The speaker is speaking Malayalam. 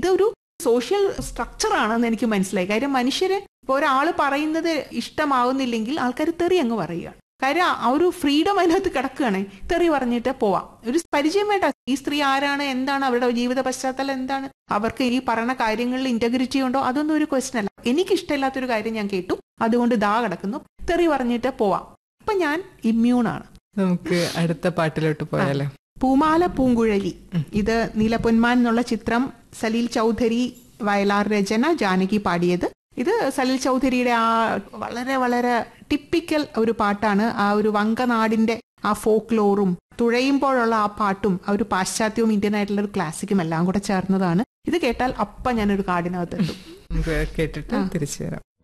ഇതൊരു സോഷ്യൽ സ്ട്രക്ചർ ആണെന്ന് എനിക്ക് മനസ്സിലായി കാര്യം മനുഷ്യര് ഇപ്പൊ ഒരാൾ പറയുന്നത് ഇഷ്ടമാവുന്നില്ലെങ്കിൽ ആൾക്കാർ തെറി അങ്ങ് പറയുകയാണ് കാര്യം ആ ഒരു ഫ്രീഡം അതിനകത്ത് കിടക്കുകയാണ് തെറി പറഞ്ഞിട്ട് പോവാം ഒരു പരിചയം വേണ്ട ഈ സ്ത്രീ ആരാണ് എന്താണ് അവരുടെ ജീവിത പശ്ചാത്തലം എന്താണ് അവർക്ക് ഈ പറയുന്ന കാര്യങ്ങളിൽ ഇന്റഗ്രിറ്റി ഉണ്ടോ അതൊന്നും ഒരു ക്വസ്റ്റൻ അല്ല എനിക്ക് ഇഷ്ടമില്ലാത്തൊരു കാര്യം ഞാൻ കേട്ടു അതുകൊണ്ട് ദാ കിടക്കുന്നു തെറി പറഞ്ഞിട്ട് പോവാം അപ്പൊ ഞാൻ ഇമ്മ്യൂൺ ആണ് നമുക്ക് അടുത്ത പാട്ടിലോട്ട് പോയാലോ പൂമാല പൂങ്കുഴലി ഇത് നീലപ്പൊന്മാൻ എന്നുള്ള ചിത്രം സലീൽ ചൗധരി വയലാർ രചന ജാനകി പാടിയത് ഇത് സലീൽ ചൗധരിയുടെ ആ വളരെ വളരെ ടിപ്പിക്കൽ ഒരു പാട്ടാണ് ആ ഒരു വങ്കനാടിന്റെ ആ ഫോക്ക് ലോറും തുഴയുമ്പോഴുള്ള ആ പാട്ടും ആ ഒരു പാശ്ചാത്യവും ഇന്ത്യൻ ആയിട്ടുള്ള ഒരു ക്ലാസിക്കും എല്ലാം കൂടെ ചേർന്നതാണ് ഇത് കേട്ടാൽ അപ്പ ഞാനൊരു കാടിനകത്തെത്തും നമുക്ക് കേട്ടിട്ട് തിരിച്ചു വരാം